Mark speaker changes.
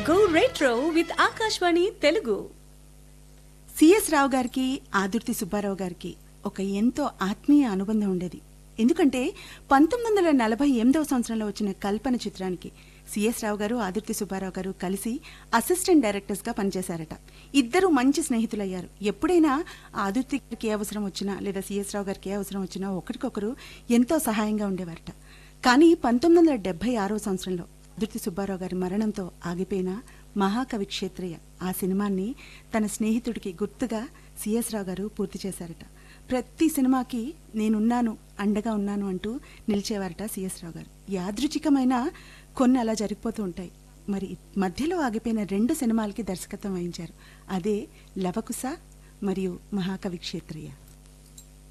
Speaker 1: Go retro with Akashvani Telugu.
Speaker 2: CS Rao గారికి ఆదుర్తి సుబ్బారావు గారికి ఒక ఎంతో ఆత్మీయ అనుబంధం ఉండేది ఎందుకంటే పంతొమ్మిది వందల నలభై ఎనిమిదవ సంవత్సరంలో వచ్చిన కల్పన చిత్రానికి సిఎస్ రావు గారు ఆదుర్తి సుబ్బారావు గారు కలిసి అసిస్టెంట్ డైరెక్టర్స్గా పనిచేశారట ఇద్దరు మంచి స్నేహితులయ్యారు ఎప్పుడైనా ఆదుర్తి గారికి ఏ అవసరం వచ్చినా లేదా సిఎస్ రావు గారికి ఏ అవసరం వచ్చినా ఒకరికొకరు ఎంతో సహాయంగా ఉండేవారట కానీ పంతొమ్మిది వందల డెబ్బై ఆరో సంవత్సరంలో దుర్తి సుబ్బారావు గారి మరణంతో ఆగిపోయిన మహాకవి క్షేత్రయ్య ఆ సినిమాని తన స్నేహితుడికి గుర్తుగా సిఎస్ రావు గారు పూర్తి చేశారట ప్రతి సినిమాకి నేనున్నాను అండగా ఉన్నాను అంటూ నిలిచేవారట సిఎస్ రావు గారు యాదృచికమైన కొన్ని అలా జరిగిపోతూ ఉంటాయి మరి మధ్యలో ఆగిపోయిన రెండు సినిమాలకి దర్శకత్వం వహించారు అదే లవకుశ మరియు మహాకవి క్షేత్రయ్య